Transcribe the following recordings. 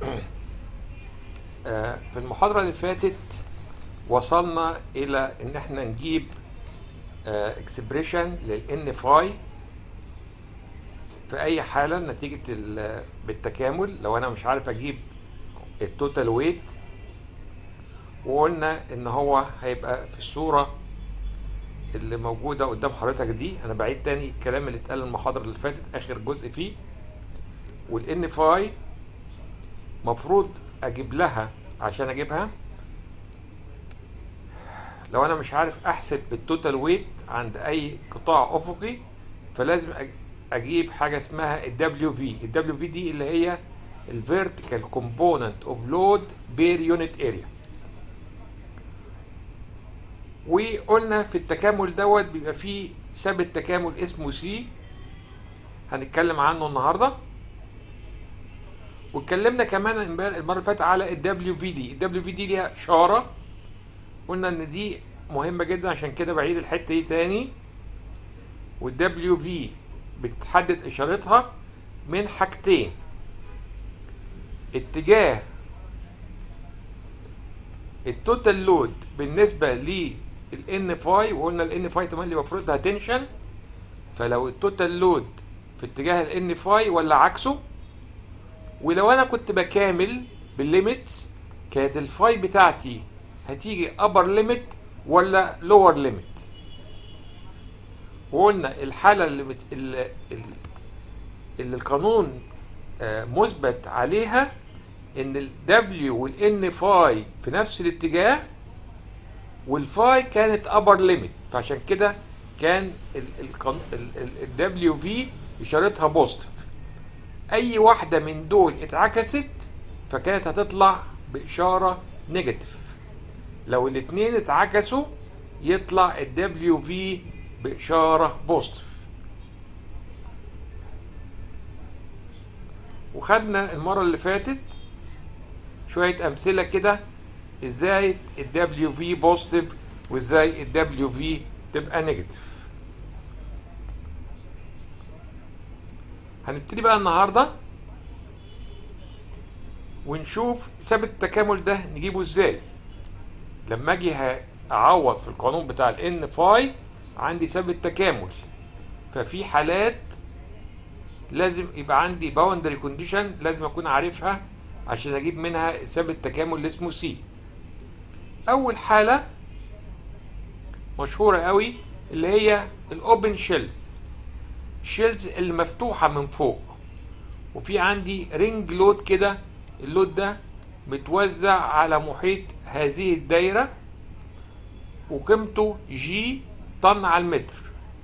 آه، في المحاضرة اللي فاتت وصلنا إلى إن إحنا نجيب اكسبريشن للان فاي في أي حالة نتيجة ال- بالتكامل لو أنا مش عارف أجيب التوتال ويت وقلنا إن هو هيبقى في الصورة اللي موجودة قدام حضرتك دي أنا بعيد تاني الكلام اللي اتقال المحاضرة اللي فاتت آخر جزء فيه والان فاي مفروض اجيب لها عشان اجيبها لو انا مش عارف احسب التوتال ويت عند اي قطاع افقي فلازم أج- اجيب حاجه اسمها الدبليو في الدبليو في دي اللي هي الفيرتيكال كومبوننت اوف لود بير يونت اريا وقلنا في التكامل دوت بيبقى فيه ثابت تكامل اسمه سي هنتكلم عنه النهارده واتكلمنا كمان امبارح المره اللي فاتت على الدبليو في دي الدبليو في دي ليها اشاره قلنا ان دي مهمه جدا عشان كده بعيد الحته دي تاني والدبليو في بتحدد اشارتها من حاجتين اتجاه التوتال لود بالنسبه للان فاي وقلنا الان فاي كمان اللي بفرضها تنشن فلو التوتال لود في اتجاه الان فاي ولا عكسه ولو انا كنت بكامل بالليميتس كانت الفاي بتاعتي هتيجي ابر ليميت ولا لور ليميت وقلنا الحاله اللي, بت... اللي, اللي القانون آه، مثبت عليها ان ال W وال N فاي في نفس الاتجاه والفاي كانت ابر ليميت فعشان كده كان ال ال ال ال W V اشارتها بوزيتيف اي واحده من دول اتعكست فكانت هتطلع باشاره نيجاتيف لو الاثنين اتعكسوا يطلع الدبليو في باشاره بوزيتيف وخدنا المره اللي فاتت شويه امثله كده ازاي الدبليو في بوزيتيف وازاي الدبليو في تبقى نيجاتيف هنبتدي بقى النهارده ونشوف ثابت التكامل ده نجيبه ازاي لما اجي ه- اعوض في القانون بتاع الان فاي عندي ثابت تكامل ففي حالات لازم يبقى عندي باوندري كونديشن لازم اكون عارفها عشان اجيب منها ثابت تكامل اللي اسمه سي اول حاله مشهوره قوي اللي هي الاوبن شيلز الشيلز اللي مفتوحه من فوق وفي عندي رينج لود كده اللود ده متوزع على محيط هذه الدايرة وقيمته جي طن على المتر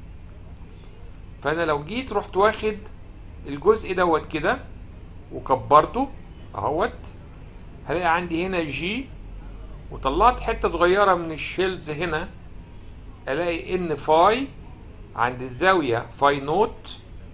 فأنا لو جيت رحت واخد الجزء دوت كده وكبرته اهوت هلاقي عندي هنا جي وطلعت حتة صغيرة من الشيلز هنا الاقي ان فاي عند الزاوية فاي نوت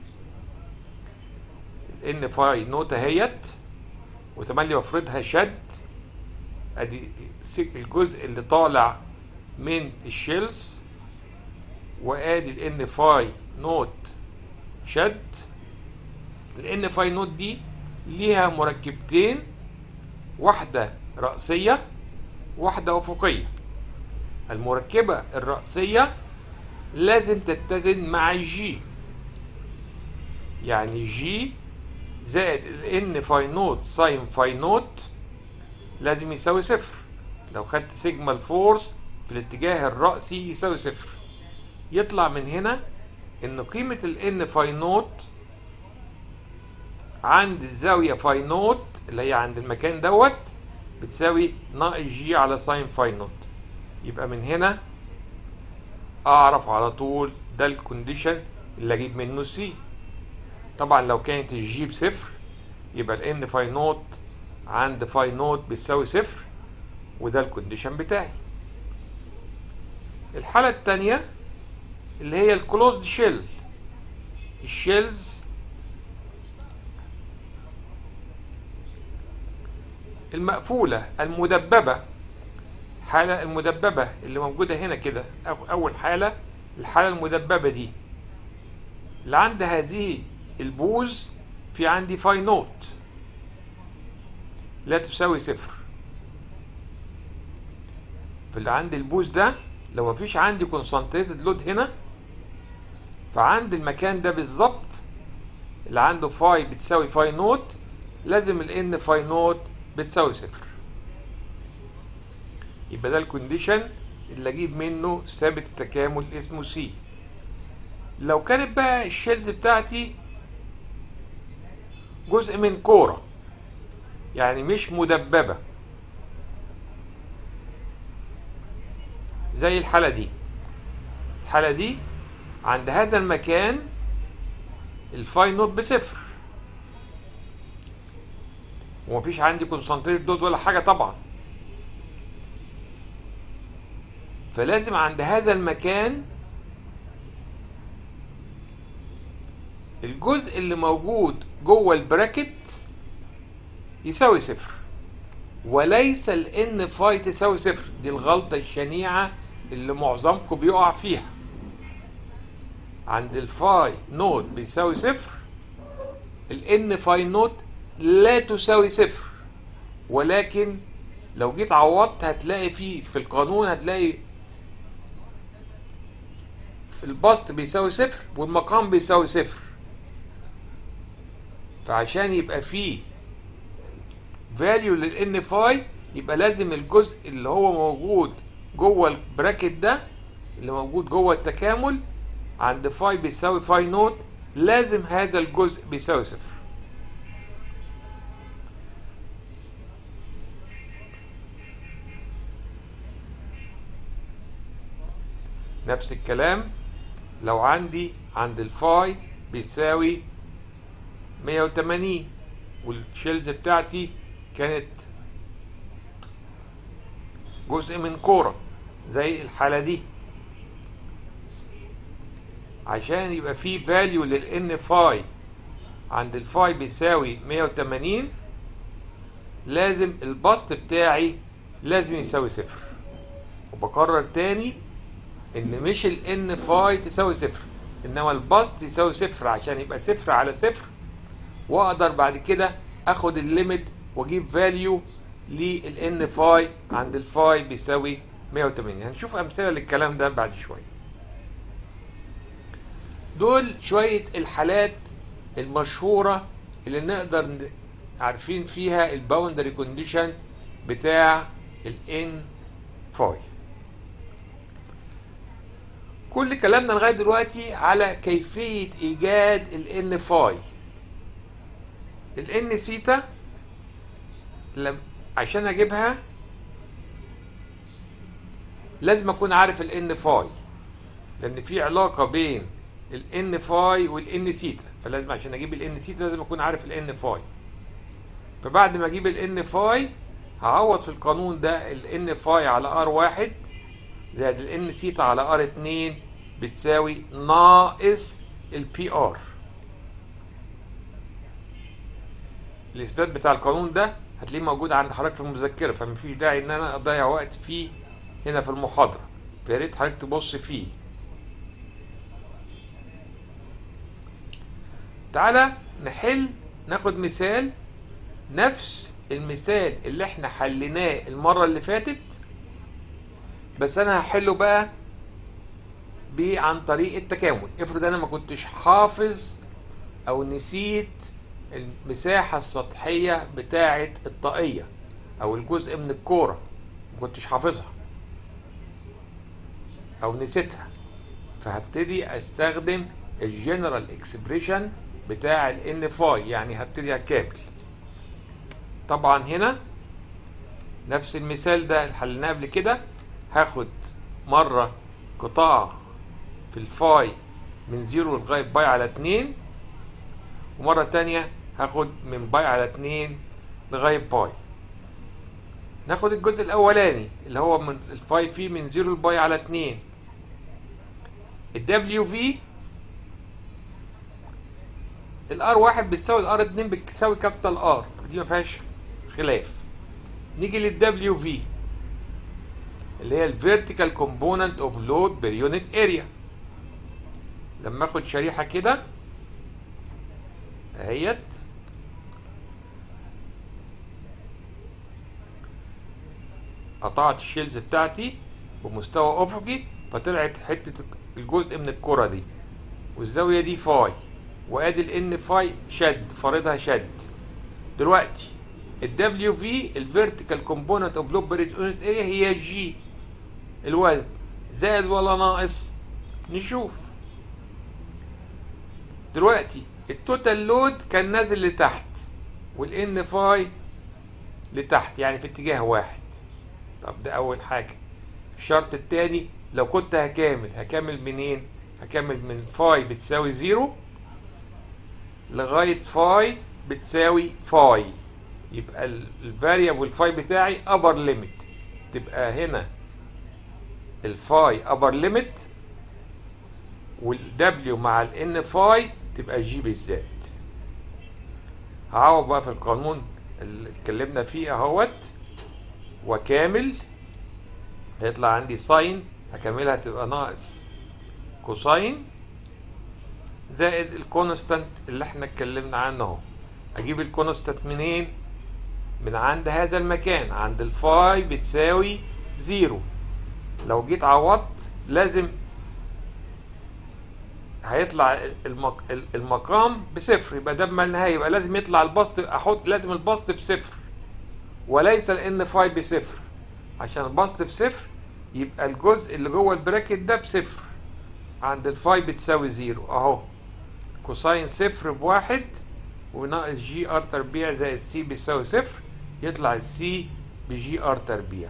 ان فاي نوت اهيت وتملي بفرضها شد ادي الجزء اللي طالع من الشيلز وادي الان فاي نوت شد الان فاي نوت دي ليها مركبتين واحدة رأسية واحدة أفقية المركبة الرأسية لازم تتزن مع الجي يعني الجي زائد ال n فاي نوت ساين فاي نوت لازم يساوي صفر لو خدت سيجما الفورس في الاتجاه الرأسي يساوي صفر يطلع من هنا ان قيمة ال n فاي نوت عند الزاوية فاي نوت اللي هي عند المكان دوت بتساوي ناقص جي على ساين فاي نوت يبقى من هنا اعرف على طول ده الكونديشن اللي اجيب منه سي طبعا لو كانت الجي بصفر يبقى الان فاي نوت عند فاي نوت بتساوي صفر وده الكونديشن بتاعي الحالة التانية اللي هي الكلوزد شيل الشيلز المقفولة المدببة حالة المدببة اللي موجودة هنا كده أو- أول حالة الحالة المدببة دي اللي عند هذه البوز في عندي فاي نوت لا تساوي صفر فاللي عند البوز ده لو مفيش عندي كونسنتريتد لود هنا فعند المكان ده بالظبط اللي عنده فاي بتساوي فاي نوت لازم الان فاي نوت بتساوي صفر يبقى ده الكونديشن اللي اجيب منه ثابت التكامل اسمه سي لو كانت بقى الشيلز بتاعتي جزء من كورة يعني مش مدببة زي الحالة دي الحالة دي عند هذا المكان الفاي نوت بصفر ومفيش عندي كونسنتريت دوت ولا حاجة طبعا فلازم عند هذا المكان الجزء اللي موجود جوه البراكت يساوي صفر وليس الان فاي تساوي صفر دي الغلطة الشنيعة اللي معظمكم بيقع فيها عند الفاي نوت بيساوي صفر الان فاي نوت لا تساوي صفر ولكن لو جيت عوضت هتلاقي في في القانون هتلاقي في البسط بيساوي صفر والمقام بيساوي صفر فعشان يبقى فيه فاليو للان فاي يبقى لازم الجزء اللي هو موجود جوه البراكت ده اللي موجود جوه التكامل عند فاي بيساوي فاي نوت لازم هذا الجزء بيساوي صفر نفس الكلام لو عندي عند الفاي بيساوي 180 والشيلز بتاعتي كانت جزء من كورة زي الحالة دي عشان يبقى في فاليو للان فاي عند الفاي بيساوي 180 لازم البسط بتاعي لازم يساوي صفر وبكرر تاني ان مش الان فاي تساوي صفر انما البسط يساوي صفر عشان يبقى صفر على صفر واقدر بعد كده اخد الليميت واجيب فاليو للان فاي عند الفاي بيساوي 180 هنشوف امثله للكلام ده بعد شويه دول شويه الحالات المشهوره اللي نقدر عارفين فيها الباوندري كونديشن بتاع الان فاي كل كلامنا لغايه دلوقتي على كيفيه ايجاد الان فاي الان سيتا لم عشان اجيبها لازم اكون عارف الان فاي لان في علاقه بين الان فاي والان سيتا فلازم عشان اجيب الان سيتا لازم اكون عارف الان فاي فبعد ما اجيب الان فاي هعوض في القانون ده الان فاي على ار واحد زائد الان سيتا على ار اتنين بتساوي ناقص البي ار الاثبات بتاع القانون ده هتلاقيه موجود عند حضرتك في المذكره فمفيش داعي ان انا اضيع وقت فيه هنا في المحاضره فيا ريت حضرتك تبص فيه تعالى نحل ناخد مثال نفس المثال اللي احنا حليناه المره اللي فاتت بس انا هحله بقى عن طريق التكامل افرض انا ما كنتش حافظ او نسيت المساحة السطحية بتاعة الطاقية أو الجزء من الكورة ما كنتش حافظها أو نسيتها فهبتدي أستخدم الجنرال اكسبريشن بتاع الان فاي يعني هبتدي كامل طبعا هنا نفس المثال ده اللي حلناه قبل كده هاخد مرة قطاع في الفاي من زيرو لغاية باي على اتنين ومرة تانية هاخد من باي على اتنين لغاية باي ناخد الجزء الأولاني اللي هو من الفاي في من زيرو لباي على اتنين الدبليو في الار واحد بتساوي الار اتنين بتساوي كابيتال ار دي ما فيهاش خلاف نيجي للدبليو في اللي هي الفيرتيكال كومبوننت اوف لود بير يونت اريا لما اخد شريحه كده اهيت قطعت الشيلز بتاعتي بمستوى افقي فطلعت حته الجزء من الكره دي والزاويه دي فاي وادي الان فاي شد فارضها شد دلوقتي الدبليو في الفيرتيكال كومبوننت اوف لوب بريد يونت اريا هي جي الوزن زائد ولا ناقص نشوف دلوقتي التوتال لود كان نازل لتحت والان فاي لتحت يعني في اتجاه واحد طب ده اول حاجه الشرط التاني لو كنت هكامل هكامل منين هكمل من فاي بتساوي زيرو لغاية فاي بتساوي فاي يبقى الفاريبل فاي بتاعي ابر ليميت تبقى هنا الفاي ابر ليميت والدبليو مع الان فاي تبقى جي بالذات هعوض بقى في القانون اللي اتكلمنا فيه اهوت وكامل هيطلع عندي ساين هكملها تبقى ناقص كوساين زائد الكونستانت اللي احنا اتكلمنا عنه اهو اجيب الكونستانت منين من عند هذا المكان عند الفاي بتساوي زيرو لو جيت عوضت لازم هيطلع المق... المقام بصفر يبقى ده بما النهايه يبقى لازم يطلع البسط احط لازم البسط بصفر وليس الان فاي بصفر عشان البسط بصفر يبقى الجزء اللي جوه البراكت ده بصفر عند الفاي بتساوي زيرو اهو كوساين صفر بواحد وناقص جي ار تربيع زائد سي بيساوي صفر يطلع السي بجي ار تربيع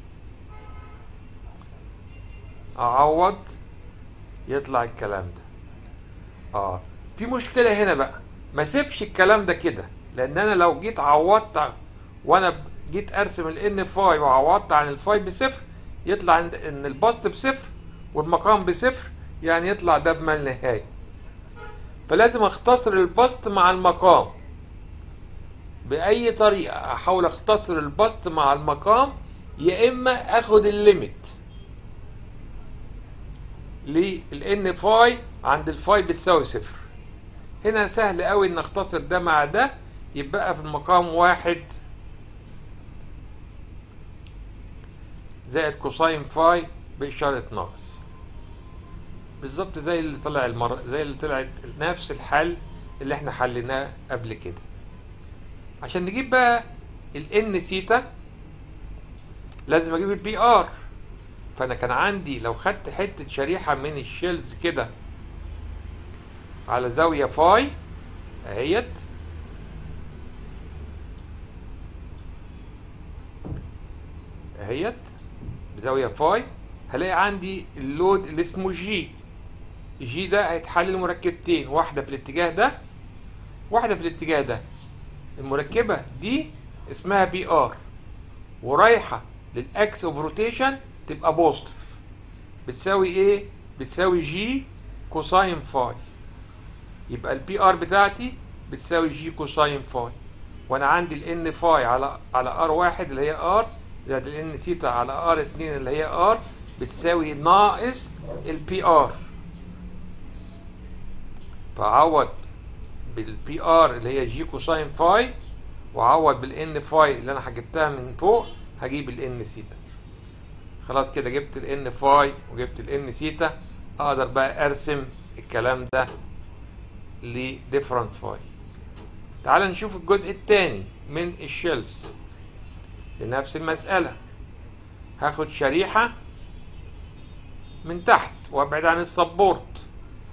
اعوض يطلع الكلام ده اه في مشكلة هنا بقى ما سيبش الكلام ده كده لان انا لو جيت عوضت وانا جيت ارسم الان فاي وعوضت عن الفاي بصفر يطلع ان البسط بصفر والمقام بصفر يعني يطلع ده بما النهاية فلازم اختصر البسط مع المقام بأي طريقة أحاول أختصر البسط مع المقام يا إما أخد الليميت للإن فاي عند الفاي بتساوي صفر هنا سهل أوي إن أختصر ده مع ده يبقى في المقام واحد زائد كوساين فاي بإشارة ناقص بالظبط زي اللي طلع المرة زي اللي طلعت نفس الحل اللي احنا حليناه قبل كده عشان نجيب بقى الان سيتا لازم اجيب البي ار فانا كان عندي لو خدت حتة شريحة من الشيلز كده على زاوية فاي اهيت اهيت بزاوية فاي هلاقي عندي اللود اللي اسمه جي جي ده هيتحلل مركبتين واحدة في الاتجاه ده واحدة في الاتجاه ده المركبة دي اسمها بي ار ورايحة للاكس اوف روتيشن تبقى بوزيتيف بتساوي ايه؟ بتساوي جي كوساين فاي يبقى البي ار بتاعتي بتساوي جي كوساين فاي وانا عندي الان فاي على على ار واحد اللي هي ار زائد الان سيتا على ار اتنين اللي هي ار بتساوي ناقص البي ار فعوض بالبي ار اللي هي جي كوساين فاي وعوض بالان فاي اللي انا جبتها من فوق هجيب الان سيتا خلاص كده جبت الان فاي وجبت الان سيتا اقدر بقى ارسم الكلام ده لديفرنت فاي تعال نشوف الجزء الثاني من الشيلز لنفس المسألة هاخد شريحة من تحت وابعد عن السبورت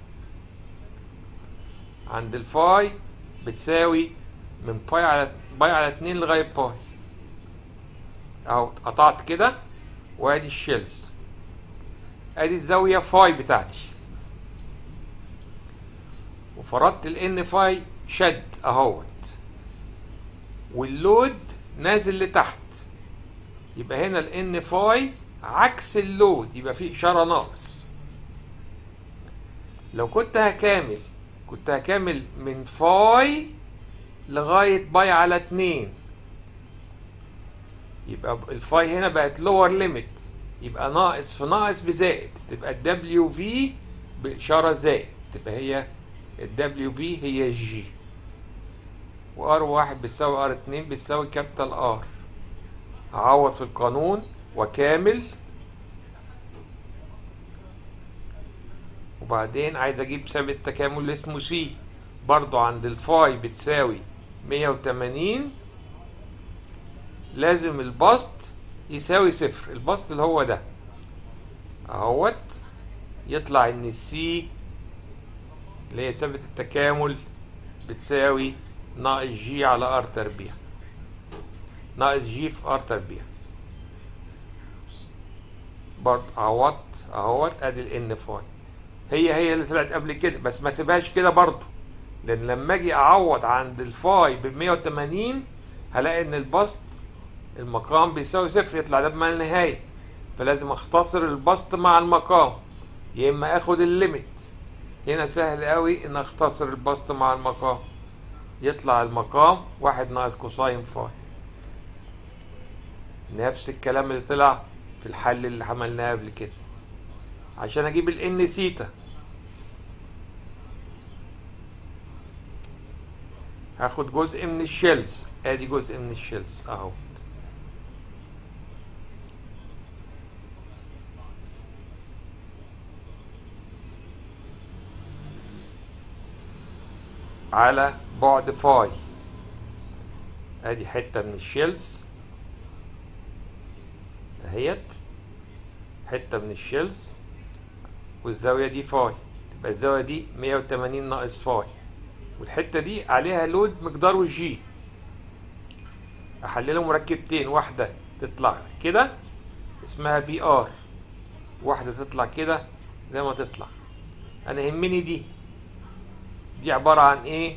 عند الفاي بتساوي من باي على باي على اتنين لغاية باي اهو قطعت كده وادي الشيلز ادي الزاوية فاي بتاعتي وفرضت الان فاي شد اهوت واللود نازل لتحت يبقى هنا الان فاي عكس اللود يبقى في اشاره ناقص لو كنت هكامل كنت هكامل من فاي لغايه باي على اتنين يبقى الفاي هنا بقت لور ليميت يبقى ناقص في ناقص بزائد تبقى الدبليو في باشاره زائد تبقى هي الدبليو في هي جي وار واحد بتساوي ار اتنين بتساوي كابيتال ار هعوض في القانون وكامل وبعدين عايز اجيب ثابت تكامل اللي اسمه سي برضو عند الفاي بتساوي 180 لازم البسط يساوي صفر البسط اللي هو ده اهوت يطلع ان السي اللي هي ثابت التكامل بتساوي ناقص جي على ار تربيع ناقص جي في ار تربيع برضه عوضت اهوت ادي الان فاي هي هي اللي طلعت قبل كده بس ما سيبهاش كده برضه لان لما اجي اعوض عند الفاي ب 180 هلاقي ان البسط المقام بيساوي صفر يطلع ده بما النهايه فلازم اختصر البسط مع المقام يا اما اخد الليميت هنا سهل قوي ان اختصر البسط مع المقام يطلع المقام واحد ناقص كوساين فاي نفس الكلام اللي طلع في الحل اللي عملناه قبل كده عشان اجيب الان سيتا هاخد جزء من الشيلز ادي جزء من الشيلز اهو على بعد فاي ادي حتة من الشيلز اهيت حتة من الشيلز والزاوية دي فاي تبقى الزاوية دي 180 ناقص فاي والحتة دي عليها لود مقداره جي احلله مركبتين واحدة تطلع كده اسمها بي ار واحدة تطلع كده زي ما تطلع انا يهمني دي دي عبارة عن ايه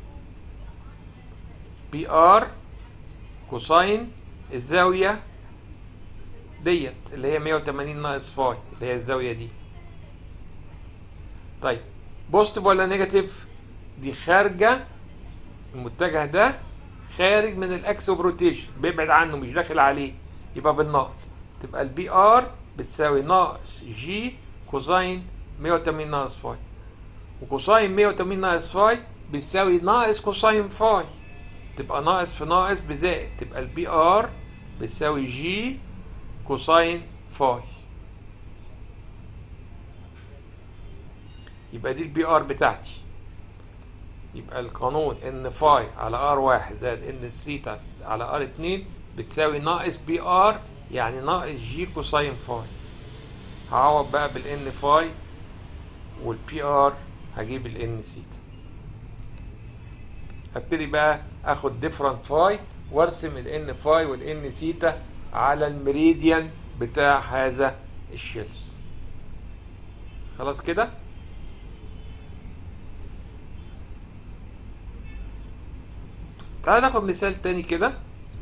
بي ار كوساين الزاوية ديت اللي هي 180 ناقص فاي اللي هي الزاوية دي طيب بوزيتيف ولا نيجاتيف دي خارجة المتجه ده خارج من الاكس اوف روتيشن بيبعد عنه مش داخل عليه يبقى بالناقص تبقى البي ار بتساوي ناقص جي كوساين 180 ناقص فاي وكوساين 180 ناقص فاي بيساوي ناقص كوساين فاي تبقى ناقص في ناقص بزائد تبقى البي ار بتساوي جي كوساين فاي يبقى دي البي ار بتاعتي يبقى القانون ان فاي على ار واحد زائد ان سيتا على ار اتنين بتساوي ناقص بي ار يعني ناقص جي كوساين فاي هعوض بقى بالان فاي والبي ار هجيب الان سيتا هبتدي بقى اخد ديفرنت فاي وارسم الان فاي والان سيتا على المريديان بتاع هذا الشيلز خلاص كده تعال ناخد مثال تاني كده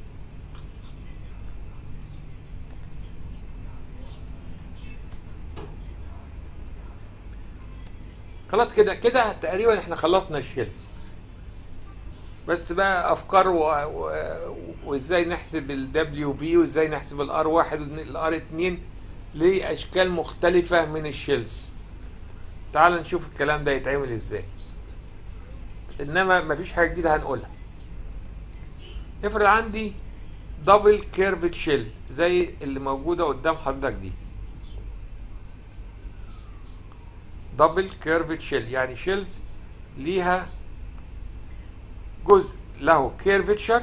خلاص كده كده تقريبا احنا خلصنا الشيلز بس بقى افكار و... و... وازاي نحسب الدبليو في وازاي نحسب الار واحد والار اتنين لاشكال مختلفة من الشيلز تعال نشوف الكلام ده يتعمل ازاي انما مفيش حاجة جديدة هنقولها افرض عندي دبل كيرفت شيل زي اللي موجودة قدام حضرتك دي دبل كيرفت شيل يعني شيلز ليها جزء له كيرفتشر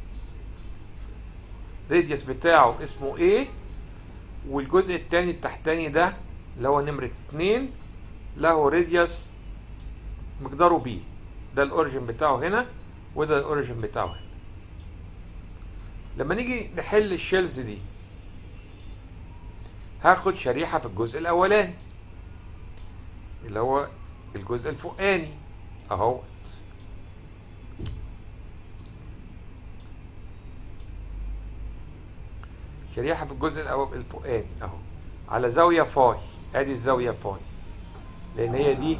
راديوس بتاعه اسمه A والجزء التاني التحتاني ده اللي هو نمرة اتنين له راديوس مقداره B ده الاوريجن بتاعه هنا وده الاوريجن بتاعه هنا لما نيجي نحل الشيلز دي هاخد شريحة في الجزء الأولاني اللي هو الجزء الفوقاني اهوت شريحة في الجزء الأول الفوقاني اهو على زاوية فاي ادي الزاوية فاي لأن هي دي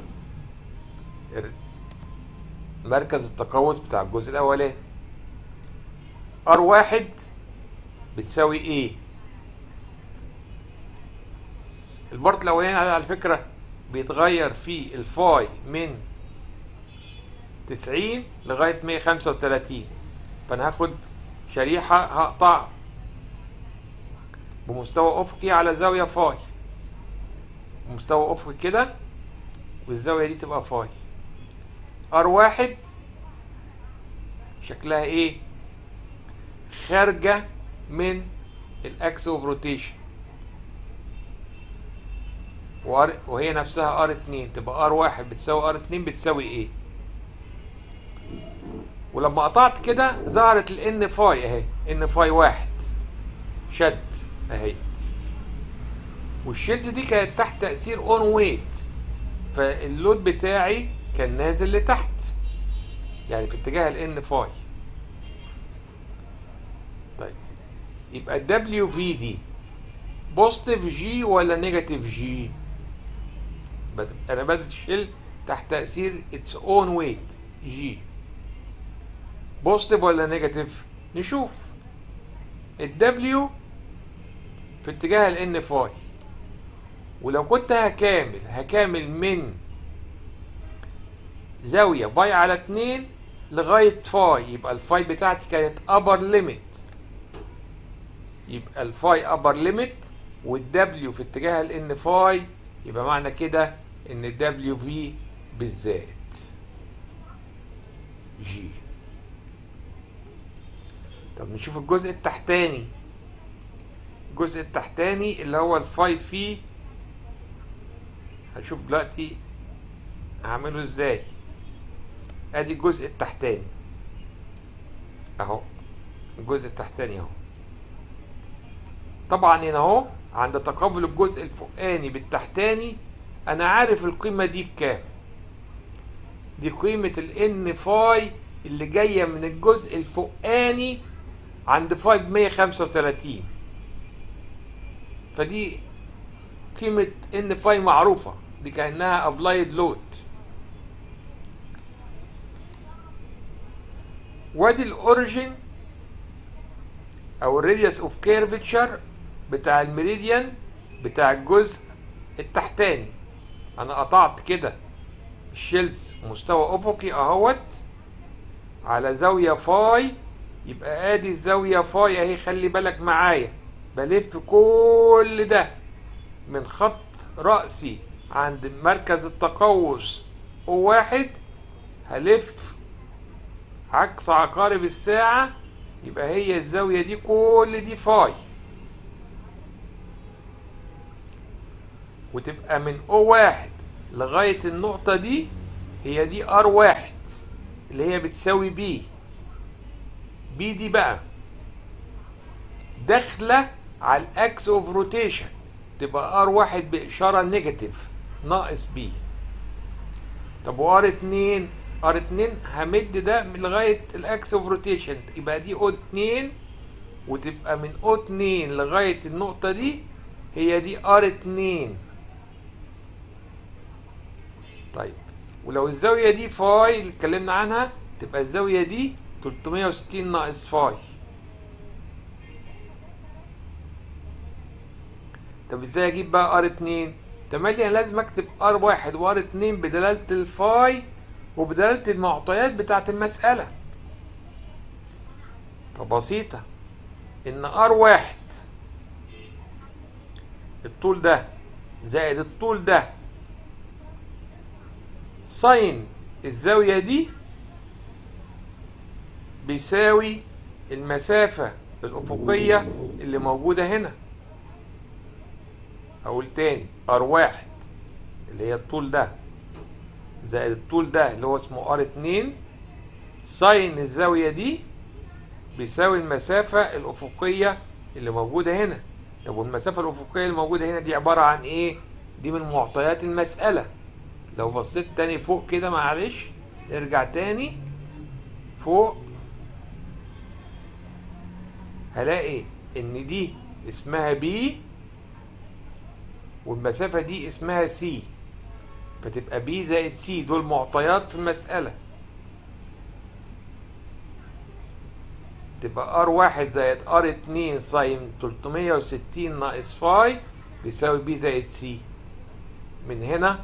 مركز التقوس بتاع الجزء الأولاني ار واحد بتساوي ايه البارت الأولاني على فكرة بيتغير فيه الفاي من تسعين لغاية مية خمسة وتلاتين فأنا هاخد شريحة هقطعها بمستوى افقي على زاوية فاي مستوى افقي كده والزاوية دي تبقى فاي ار واحد شكلها ايه خارجة من الاكس اوف روتيشن وهي نفسها ار اتنين تبقى ار واحد بتساوي ار اتنين بتساوي ايه ولما قطعت كده ظهرت الان فاي اهي ان فاي واحد شد اهيت والشيلز دي كانت تحت تأثير اون ويت فاللود بتاعي كان نازل لتحت يعني في اتجاه الان فاي طيب يبقى الدبليو في دي بوزيتيف جي ولا نيجاتيف جي انا بدأت اشيل تحت تأثير اتس اون ويت جي بوزيتيف ولا نيجاتيف نشوف الدبليو في اتجاه الان فاي ولو كنت هكامل هكامل من زاوية باي على اتنين لغاية فاي يبقى الفاي بتاعتي كانت upper limit يبقى الفاي upper limit والدبليو في اتجاه الان فاي يبقى معنى كده ان الدبليو في بالزائد جي طب نشوف الجزء التحتاني الجزء التحتاني اللي هو الفاي في هنشوف دلوقتي هعمله ازاي ادي الجزء التحتاني اهو الجزء التحتاني اهو طبعا هنا اهو عند تقابل الجزء الفوقاني بالتحتاني انا عارف القيمه دي بكام دي قيمه الان فاي اللي جايه من الجزء الفوقاني عند فاي ب 135 فدي قيمه ان فاي معروفه دي كانها ابلايد لود وادي الاوريجين او الراديوس اوف كيرفتشر بتاع الميريديان بتاع الجزء التحتاني انا قطعت كده الشيلز مستوى افقي اهوت على زاوية فاي يبقى ادي الزاوية فاي اهي خلي بالك معايا بلف كل ده من خط رأسي عند مركز التقوس واحد هلف عكس عقارب الساعة يبقى هي الزاوية دي كل دي فاي وتبقى من او واحد لغاية النقطة دي هي دي ار واحد اللي هي بتساوي بي بي دي بقى داخلة على الاكس اوف روتيشن تبقى ار واحد بإشارة نيجاتيف ناقص بي طب وار اتنين ار اتنين همد ده من لغاية الاكس اوف روتيشن يبقى دي او اتنين وتبقى من او اتنين لغاية النقطة دي هي دي ار اتنين طيب ولو الزاوية دي فاي اللي اتكلمنا عنها تبقى الزاوية دي 360 ناقص فاي طب ازاي اجيب بقى ار اتنين تملي انا لازم اكتب ار واحد وار اتنين بدلالة الفاي وبدلالة المعطيات بتاعة المسألة فبسيطة ان ار واحد الطول ده زائد الطول ده ساين الزاوية دي بيساوي المسافة الأفقية اللي موجودة هنا أقول تاني ار واحد اللي هي الطول ده زائد الطول ده اللي هو اسمه ار اتنين ساين الزاوية دي بيساوي المسافة الأفقية اللي موجودة هنا طب والمسافة الأفقية اللي موجودة هنا دي عبارة عن إيه؟ دي من معطيات المسألة لو بصيت تاني فوق كده معلش نرجع تاني فوق هلاقي ان دي اسمها بي والمسافة دي اسمها سي فتبقى بي زائد سي دول معطيات في المسألة تبقى ار واحد زائد ار اتنين ساين تلتمية وستين ناقص فاي بيساوي بي زائد سي من هنا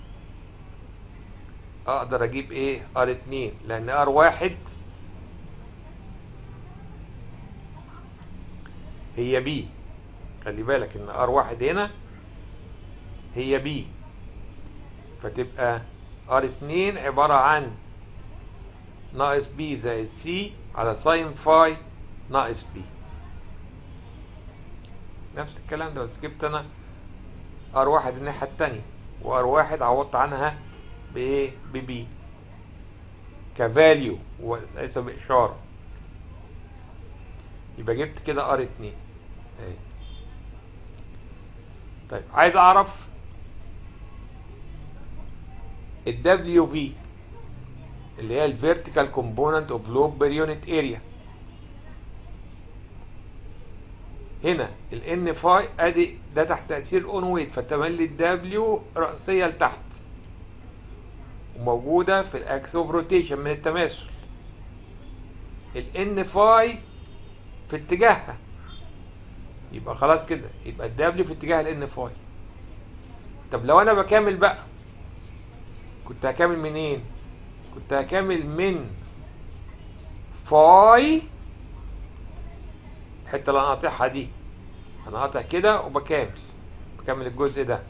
اقدر اجيب ايه ار اتنين لان ار واحد هي بي خلي بالك ان ار واحد هنا هي بي فتبقى ار اتنين عبارة عن ناقص بي زائد سي على ساين فاي ناقص بي نفس الكلام ده بس جبت انا ار واحد الناحية التانية وار واحد عوضت عنها بايه ببي كفاليو وليس بإشارة يبقى جبت كده ار اتنين اهي طيب عايز اعرف ال WV اللي هي ال vertical component of loop per unit area هنا ال N فاي ادي ده تحت تأثير الاون ويت فتملي ال W رأسية لتحت وموجودة في الاكس اوف روتيشن من التماثل ال N فاي في اتجاهها يبقى خلاص كده يبقى الدبليو في اتجاه الان فاي طب لو انا بكامل بقى كنت هكامل منين كنت هكامل من فاي الحته اللي انا قاطعها دي انا قاطع كده وبكامل بكمل الجزء ده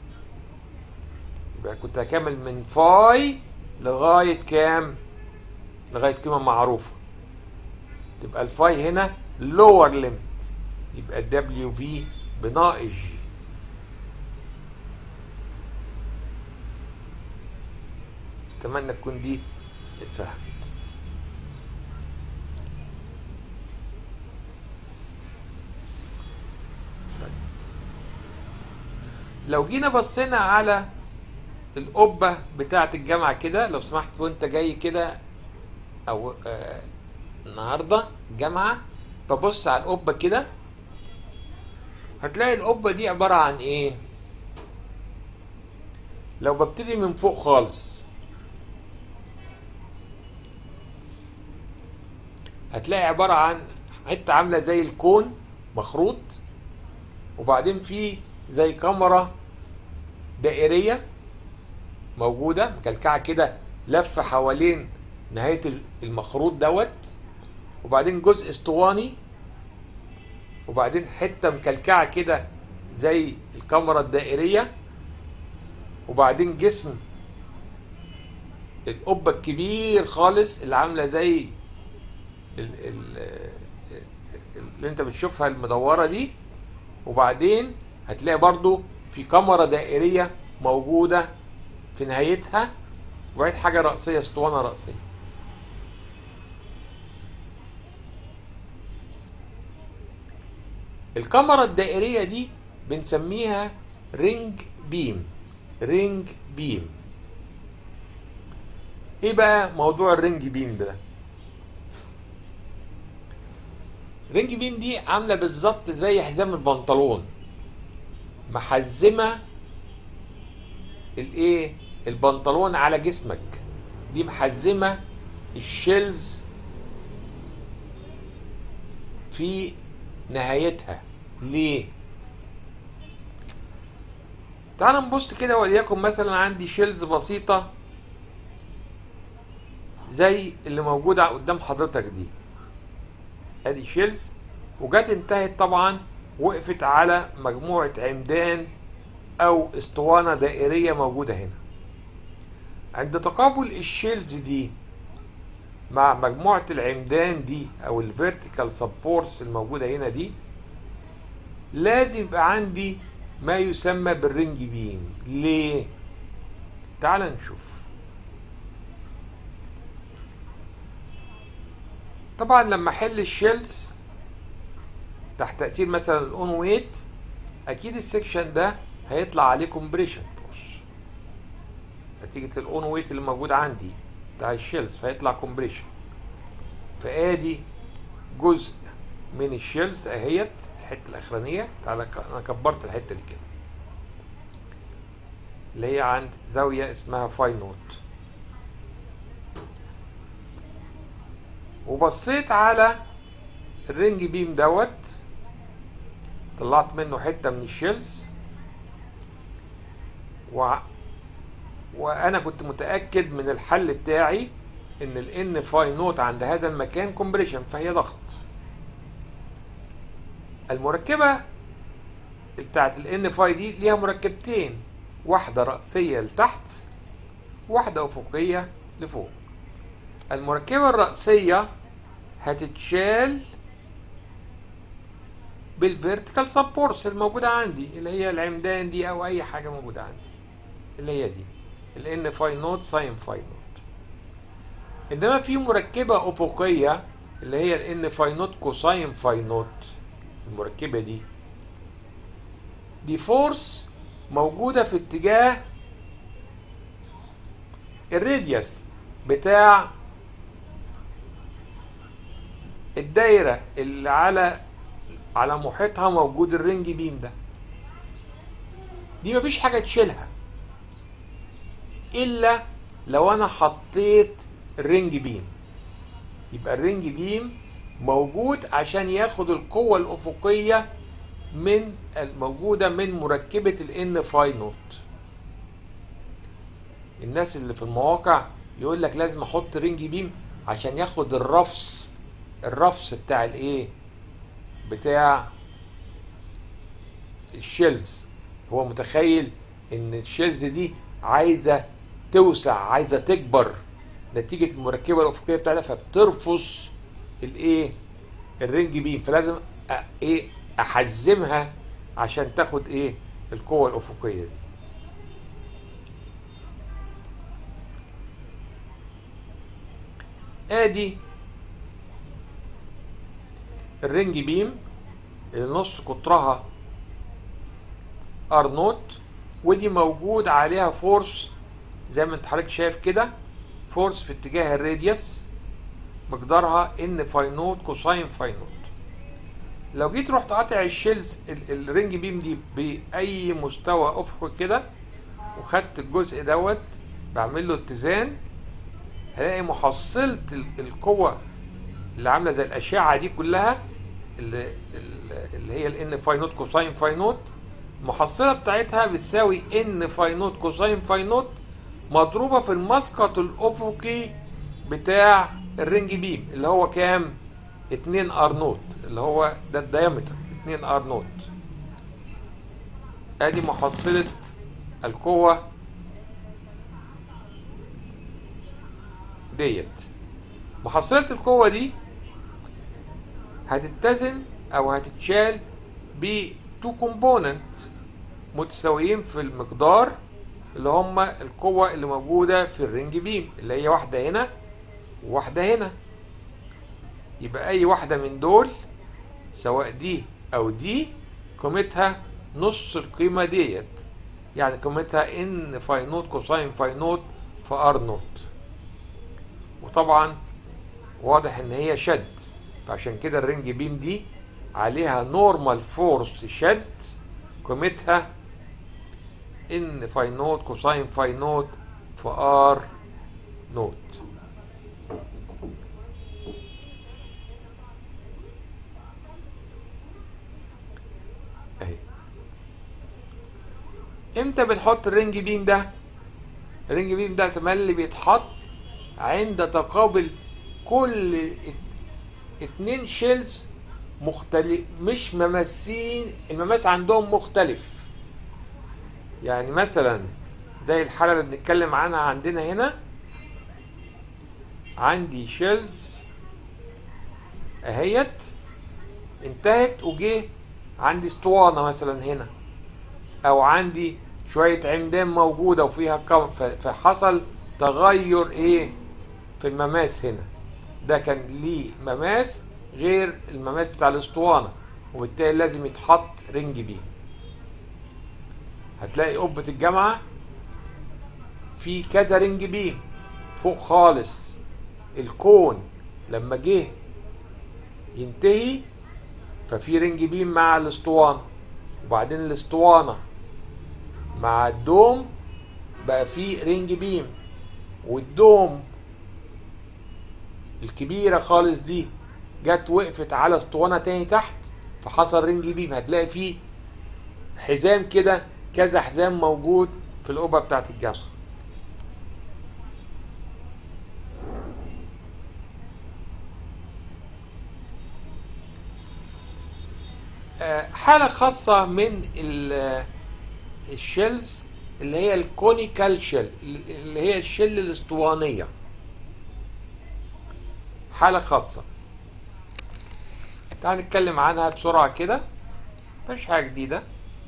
يبقى كنت هكمل من فاي لغايه كام لغايه قيمه معروفه تبقى الفاي هنا لور ليميت يبقى الدبليو في بناقص جي اتمنى تكون دي اتفهمت طيب. لو جينا بصينا على القبة بتاعة الجامعة كده لو سمحت وانت جاي كده او آه النهارده جامعة ببص على القبة كده هتلاقي القبة دي عبارة عن ايه لو ببتدي من فوق خالص هتلاقي عبارة عن حتة عاملة زي الكون مخروط وبعدين في زي كاميرا دائرية موجودة مكلكعة كده لفة حوالين نهاية المخروط دوت وبعدين جزء اسطواني وبعدين حتة مكلكعة كده زي الكاميرا الدائرية وبعدين جسم القبة الكبير خالص اللي عاملة زي ال ال اللي انت بتشوفها المدورة دي وبعدين هتلاقي برضو في كاميرا دائرية موجودة في نهايتها وبعدين حاجة رأسية اسطوانة رأسية الكاميرا الدائرية دي بنسميها رينج بيم رينج بيم ايه بقى موضوع الرينج بيم ده رينج بيم دي عامله بالظبط زي حزام البنطلون محزمه الايه البنطلون على جسمك دي محزمه الشيلز في نهايتها ليه تعال نبص كده وليكن مثلا عندي شيلز بسيطة زي اللي موجودة قدام حضرتك دي ادي شيلز وجت انتهت طبعا وقفت على مجموعة عمدان او اسطوانة دائرية موجودة هنا عند تقابل الشيلز دي مع مجموعة العمدان دي او الفيرتيكال سبورتس الموجودة هنا دي لازم يبقى عندي ما يسمى بالرنج بيم ليه تعال نشوف طبعا لما احل الشيلز تحت تأثير مثلا الاون ويت اكيد السكشن ده هيطلع عليه كومبريشن فورس نتيجة الاون ويت اللي موجود عندي بتاع الشيلز فيطلع كومبريشن فادي جزء من الشيلز اهيت الحته الاخرانيه تعالى انا كبرت الحته دي كده اللي هي عند زاويه اسمها فاي نوت وبصيت على الرينج بيم دوت طلعت منه حته من الشيلز و وانا كنت متاكد من الحل بتاعي ان الان فاي نوت عند هذا المكان كومبريشن فهي ضغط المركبه بتاعت الان فاي دي ليها مركبتين واحدة رأسية لتحت واحدة أفقية لفوق المركبة الرأسية هتتشال بالفيرتيكال سبورتس الموجودة عندي اللي هي العمدان دي أو أي حاجة موجودة عندي اللي هي دي الان فاي نوت ساين فاي نوت انما في مركبة افقية اللي هي الان فاي نوت كوساين فاي نوت المركبة دي دي فورس موجودة في اتجاه الراديوس بتاع الدايرة اللي على على محيطها موجود الرنج بيم ده دي مفيش حاجة تشيلها الا لو انا حطيت الرنج بيم يبقى الرنج بيم موجود عشان ياخد القوة الأفقية من الموجودة من مركبة الان فاي نوت الناس اللي في المواقع يقول لك لازم احط رنج بيم عشان ياخد الرفس الرفس بتاع الايه بتاع الشيلز هو متخيل ان الشيلز دي عايزه توسع عايزه تكبر نتيجه المركبه الافقيه بتاعتها فبترفص الايه الرنج بيم فلازم أ- ايه احزمها عشان تاخد ايه القوه الافقيه دي ادي الرنج بيم اللي نص قطرها ار نوت ودي موجود عليها فورس زي ما انت حضرتك شايف كده فورس في اتجاه الراديوس مقدارها ان فاي نوت كوساين فاي نوت لو جيت رحت قاطع الشيلز ال- الرنج بيم دي باي مستوى افقي كده وخدت الجزء دوت بعمل له اتزان هلاقي محصلة ال- القوة اللي عاملة زي الأشعة دي كلها اللي, اللي هي الان فاي نوت كوساين فاي نوت المحصلة بتاعتها بتساوي ان فاي نوت كوساين فاي نوت مضروبة في المسقط الأفقي بتاع الرنج بيم اللي هو كام؟ 2 ار نوت اللي هو ده الديامتر 2 ار نوت ادي محصلة القوة ديت محصلة القوة دي هتتزن او هتتشال ب تو كومبوننت متساويين في المقدار اللي هما القوة اللي موجودة في الرنج بيم اللي هي واحدة هنا وواحدة هنا يبقى أي واحدة من دول سواء دي أو دي قيمتها نص القيمة ديت يعني قيمتها ان فاي نوت كوساين فاي نوت في ار نوت وطبعا واضح ان هي شد فعشان كده الرنج بيم دي عليها نورمال فورس شد قيمتها ان فاي نوت كوساين فاي نوت في ار نوت اهي امتى بنحط الرنج بيم ده الرنج بيم ده تملي بيتحط عند تقابل كل ات- اتنين شيلز مختلف مش مماسين المماس عندهم مختلف يعني مثلا زي الحالة اللي بنتكلم عنها عندنا هنا عندي شيلز اهيت انتهت وجه عندي اسطوانة مثلا هنا او عندي شوية عمدان موجودة وفيها كم ف- فحصل تغير ايه في المماس هنا ده كان ليه مماس غير المماس بتاع الاسطوانة وبالتالي لازم يتحط رنج بيه هتلاقي قبة الجامعة في كذا رنج بيم فوق خالص الكون لما جه ينتهي ففي رنج بيم مع الاسطوانة وبعدين الاسطوانة مع الدوم بقى في رنج بيم والدوم الكبيرة خالص دي جت وقفت على اسطوانة تاني تحت فحصل رنج بيم هتلاقي فيه حزام كده كذا حزام موجود في القبة بتاعت الجامعة آه، حالة خاصة من ال- الشيلز اللي هي الكونيكال شيل اللي هي الشيل الاسطوانية حالة خاصة تعال نتكلم عنها بسرعة كده مفيش حاجة جديدة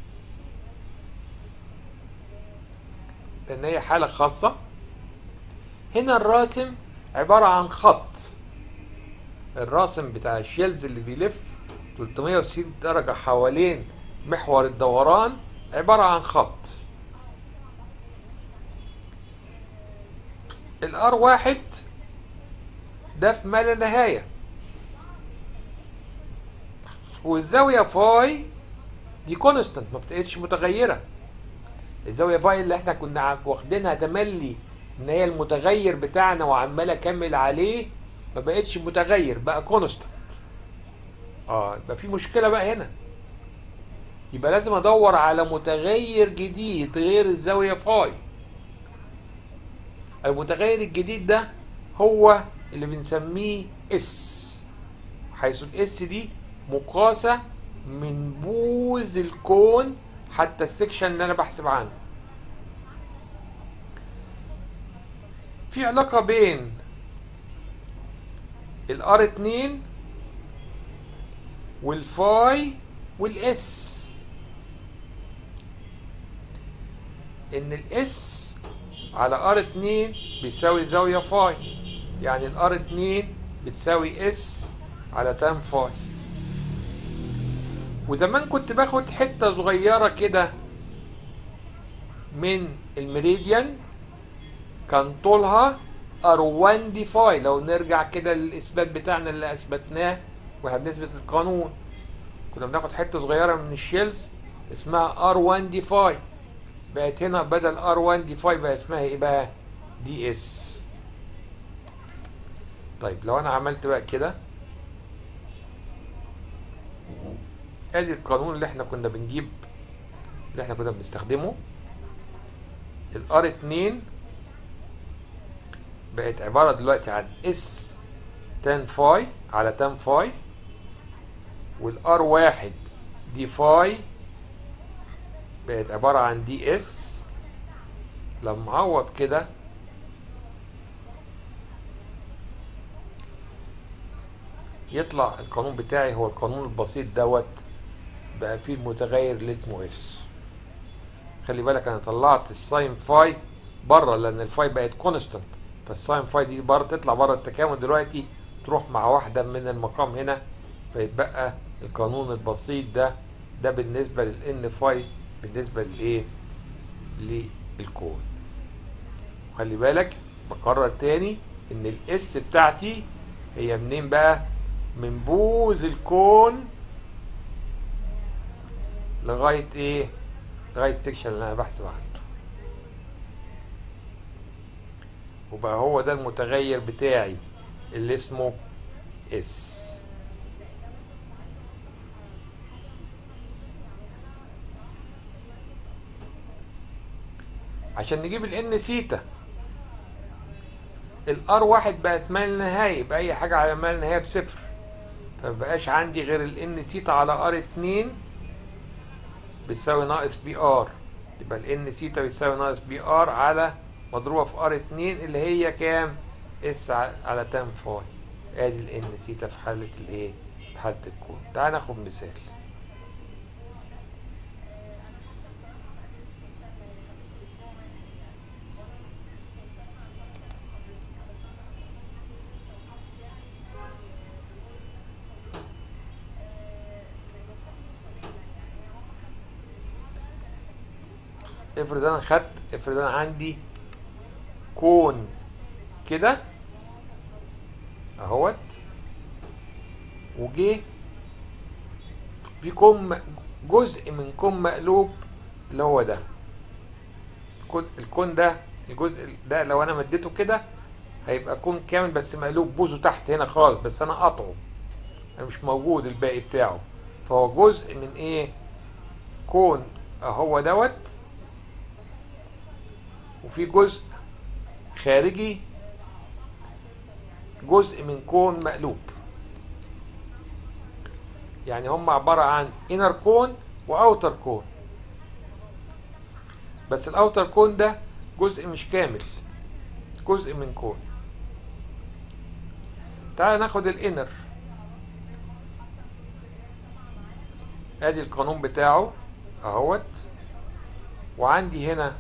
لأن هي حالة خاصة هنا الراسم عبارة عن خط الراسم بتاع الشيلز اللي بيلف 360 درجة حوالين محور الدوران عبارة عن خط الار واحد ده في ما لا نهاية والزاوية فاي دي كونستانت ما بتقتش متغيرة الزاوية فاي اللي احنا كنا عم- واخدينها تملي ان هي المتغير بتاعنا وعمال اكمل عليه ما بقتش متغير بقى كونستانت اه يبقى في مشكلة بقى هنا يبقى لازم ادور على متغير جديد غير الزاوية فاي المتغير الجديد ده هو اللي بنسميه اس حيث الاس دي مقاسة من بوز الكون حتى السكشن اللي انا بحسب عنه في علاقة بين الار 2 والفاي والاس ان الاس على ار 2 بيساوي زاوية فاي يعني الار 2 بتساوي اس على تان فاي وزمان كنت باخد حتة صغيرة كده من الميريديان كان طولها ار1 دي فاي لو نرجع كده للاثبات بتاعنا اللي اثبتناه واحنا بنثبت القانون كنا بناخد حته صغيره من الشيلز اسمها ار1 دي فاي بقت هنا بدل ار1 دي فاي بقى اسمها ايه بقى دي اس طيب لو انا عملت بقى كده ادي القانون اللي احنا كنا بنجيب اللي احنا كنا بنستخدمه الار 2 بقت عبارة دلوقتي عن اس تان فاي على تان فاي والار واحد دي فاي بقت عبارة عن دي اس لما اعوض كده يطلع القانون بتاعي هو القانون البسيط دوت بقى فيه المتغير اللي اسمه اس خلي بالك انا طلعت الساين فاي بره لان الفاي بقت كونستانت فالساين فاي دي بره تطلع بره التكامل دلوقتي تروح مع واحده من المقام هنا فيتبقى القانون البسيط ده ده بالنسبه للان فاي بالنسبه لايه للكون وخلي بالك بكرر تاني ان الاس بتاعتي هي منين بقى من بوز الكون لغايه ايه لغايه السكشن اللي انا بحسب عنه وبقى هو ده المتغير بتاعي اللي اسمه اس عشان نجيب الان سيتا الار واحد بقت مال نهاية بأي حاجة على مال نهاية بصفر فمبقاش عندي غير الان سيتا على ار اتنين بتساوي ناقص بي ار يبقى الان سيتا بتساوي ناقص بي ار على مضروبة في ار اتنين اللي هي كام اس على تان فاي ادي الان سيتا في حالة الايه في حالة الكون تعال ناخد مثال افرض انا خدت افرض انا عندي كون كده اهوت وجه في كون م- جزء من كون مقلوب اللي هو ده الكون الكون ده الجزء ده لو انا مديته كده هيبقى كون كامل بس مقلوب بوزه تحت هنا خالص بس انا قاطعه انا مش موجود الباقي بتاعه فهو جزء من ايه كون اهو دوت وفي جزء خارجي جزء من كون مقلوب يعني هم عبارة عن انر كون واوتر كون بس الاوتر كون ده جزء مش كامل جزء من كون تعال ناخد الانر ادي القانون بتاعه اهوت وعندي هنا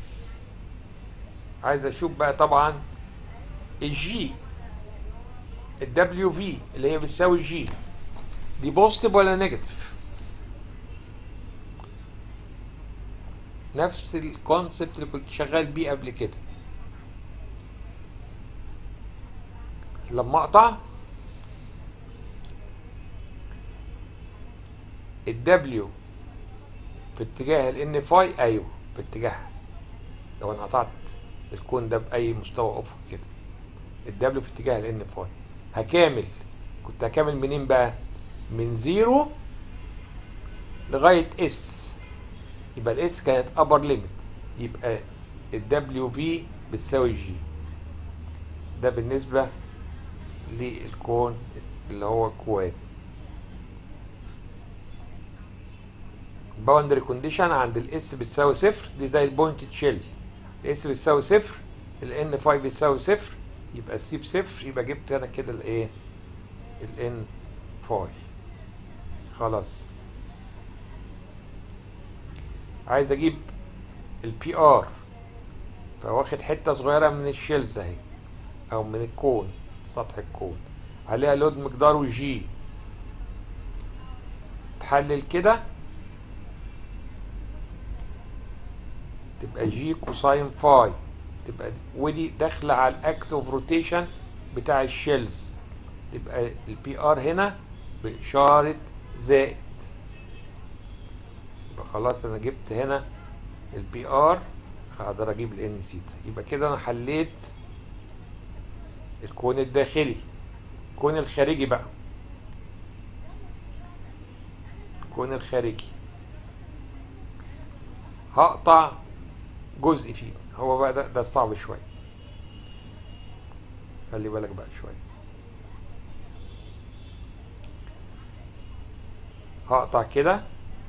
عايز اشوف بقى طبعا الجي الدبليو في اللي هي بتساوي الجي دي بوزيتيف ولا نيجاتيف نفس الكونسبت اللي كنت شغال بيه قبل كده لما اقطع الدبليو في اتجاه الان فاي ايوه في اتجاهها لو انا قطعت الكون ده باي مستوى افق كده الدبليو في اتجاه الان فاي هكامل كنت هكامل منين بقى من زيرو لغايه اس يبقى الاس كانت ابر ليميت يبقى الدبليو في بتساوي جي ده بالنسبه للكون اللي هو كواد باوندري كونديشن عند الاس بتساوي صفر دي زي البوينت تشيل الاس بتساوي صفر الان فاي بتساوي صفر يبقى السي بصفر يبقى جبت انا كده الايه الان فاي خلاص عايز اجيب البي ار فواخد حته صغيره من الشيلز اهي او من الكون سطح الكون عليها لود مقداره جي تحلل كده تبقى جي كوساين فاي تبقى دي ودي داخله على الاكس اوف روتيشن بتاع الشيلز تبقى البي ار هنا باشاره زائد يبقى خلاص انا جبت هنا البي ار هقدر اجيب الان سيتا يبقى كده انا حليت الكون الداخلي الكون الخارجي بقى الكون الخارجي هقطع جزء فيه هو بقى ده, ده صعب شويه خلي بالك بقى شويه هقطع كده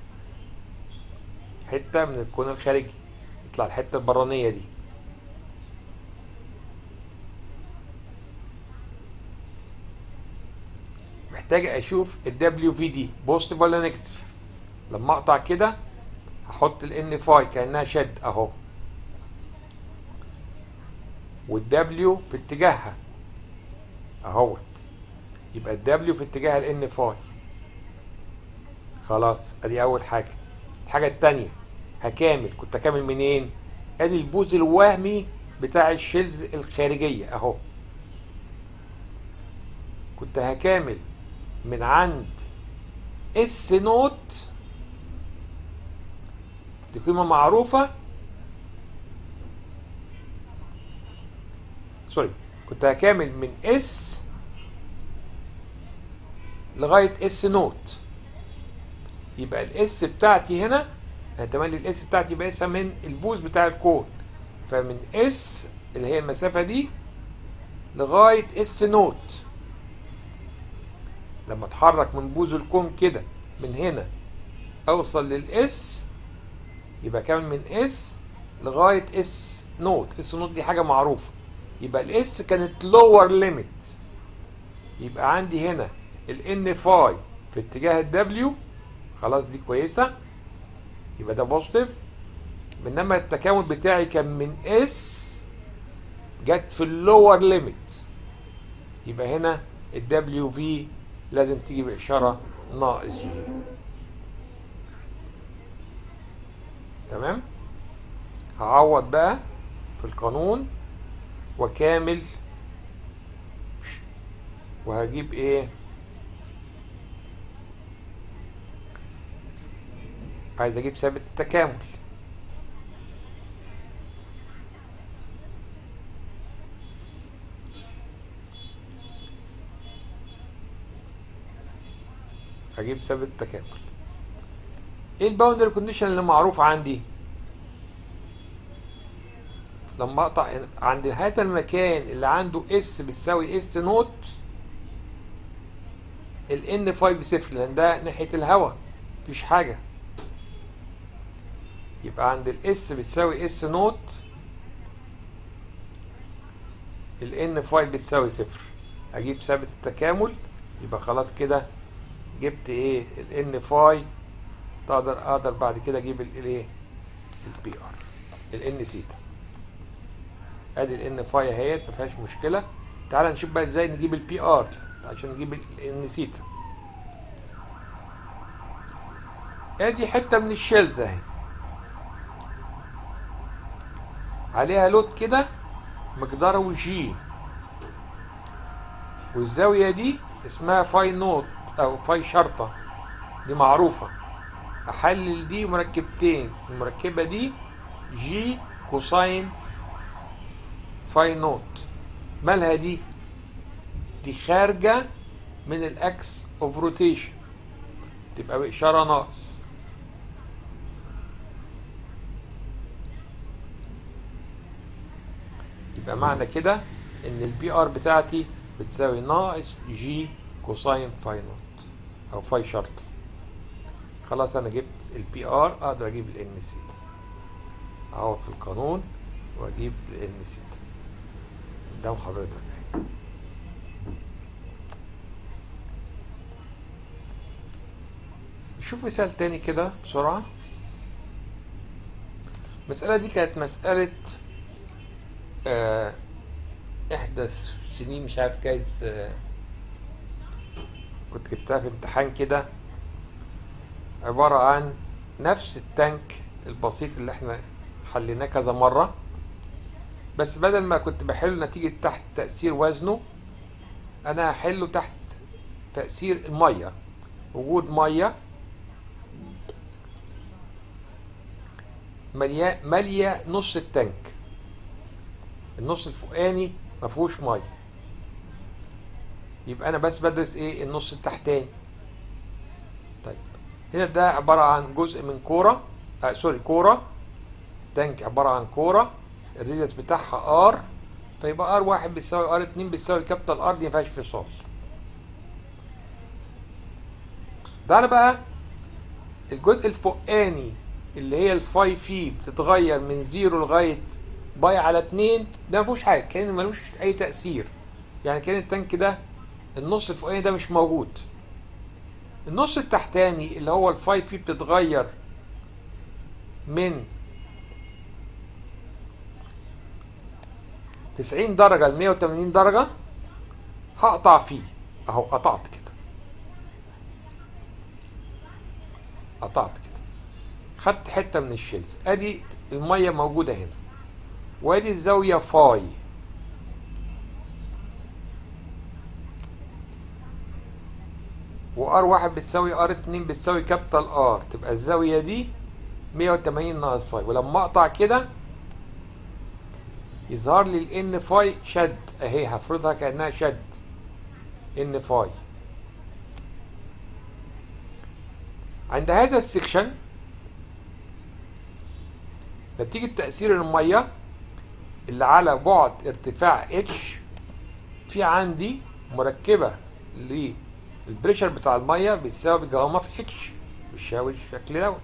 حته من الكون الخارجي يطلع الحته البرانيه دي محتاج اشوف الدبليو في دي بوزيتيف ولا نيجاتيف لما اقطع كده هحط الان فاي كانها شد اهو والدبليو في اتجاهها اهوت يبقى الدبليو في اتجاه الان فاي خلاص ادي اول حاجه الحاجه التانية هكامل كنت هكامل منين ادي البوز الوهمي بتاع الشيلز الخارجيه اهو كنت هكامل من عند اس نوت دي قيمه معروفه سوري كنت هكامل من اس لغايه اس نوت يبقى الاس بتاعتي هنا احتمال الاس بتاعتي يبقى اسها من البوز بتاع الكون فمن اس اللي هي المسافه دي لغايه اس نوت لما اتحرك من بوز الكون كده من هنا اوصل للاس يبقى كامل من اس لغايه اس نوت اس نوت دي حاجه معروفه يبقى الاس كانت لور ليميت يبقى عندي هنا الان فاي في اتجاه الدبليو خلاص دي كويسه يبقى ده بوزيتيف انما التكامل بتاعي كان من اس جت في اللور ليميت يبقى هنا الدبليو في لازم تيجي باشاره ناقص جي تمام هعوض بقى في القانون وكامل وهجيب ايه عايز اجيب ثابت التكامل اجيب ثابت التكامل ايه الباوندري كونديشن اللي معروف عندي لما اقطع عند هذا المكان اللي عنده اس بتساوي اس نوت ال N5 بصفر لان ده ناحية الهواء مفيش حاجة يبقى عند الاس بتساوي اس نوت ال N5 بتساوي صفر اجيب ثابت التكامل يبقى خلاص كده جبت ايه ال N5 تقدر اقدر بعد كده اجيب الايه البي ار ال N سيتا ادي ال N5 اهيت ما فيهاش مشكله تعال نشوف بقى ازاي نجيب البي ار عشان نجيب ال N سيتا ادي حته من الشيلز اهي عليها لود كده مقداره جي والزاويه دي اسمها فاي نوت او فاي شرطه دي معروفه احلل دي مركبتين المركبه دي جي كوساين فاي نوت مالها دي دي خارجه من الاكس اوف روتيشن تبقى باشاره ناقص يبقى معنى كده ان البي ار بتاعتي بتساوي ناقص جي كوساين فاي نوت او فاي شرط خلاص انا جبت البي ار اقدر اجيب الان سيتا اهو في القانون واجيب الان سيتا قدام حضرتك اهي نشوف مثال تاني كده بسرعة المسألة دي كانت مسألة آه إحدى سنين مش عارف جايز آه كنت جبتها في امتحان كده عبارة عن نفس التانك البسيط اللي احنا حليناه كذا مرة بس بدل ما كنت بحله نتيجة تحت تأثير وزنه أنا هحله تحت تأثير المية وجود مية مالية مالية نص التانك النص الفوقاني ما فيهوش ميه يبقى انا بس بدرس ايه النص التحتاني طيب هنا ده عبارة عن جزء من كورة آه سوري كورة التانك عبارة عن كورة الريدس بتاعها ار فيبقى ار واحد بيساوي ار اتنين بيساوي كابيتال ار دي مفيهاش فصال ده بقى الجزء الفوقاني اللي هي الفاي في بتتغير من زيرو لغاية باي على اتنين ده مفيهوش حاجة كأن ملوش أي تأثير يعني كان التانك ده النص الفوقاني ده مش موجود النص التحتاني اللي هو الفاي في بتتغير من تسعين درجة لمية وتمانين درجة هقطع فيه اهو قطعت كده قطعت كده خدت حتة من الشيلز ادي المية موجودة هنا وادي الزاوية فاي وار واحد بتساوي ار اتنين بتساوي كابيتال ار تبقى الزاوية دي مية وتمانين ناقص فاي ولما اقطع كده يظهر لي الان فاي شد اهي هفرضها كانها شد ان فاي عند هذا السكشن نتيجة تأثير المية اللي على بعد ارتفاع اتش في عندي مركبة للبريشر بتاع المية بيساوي جاما في اتش بيساوي الشكل دوت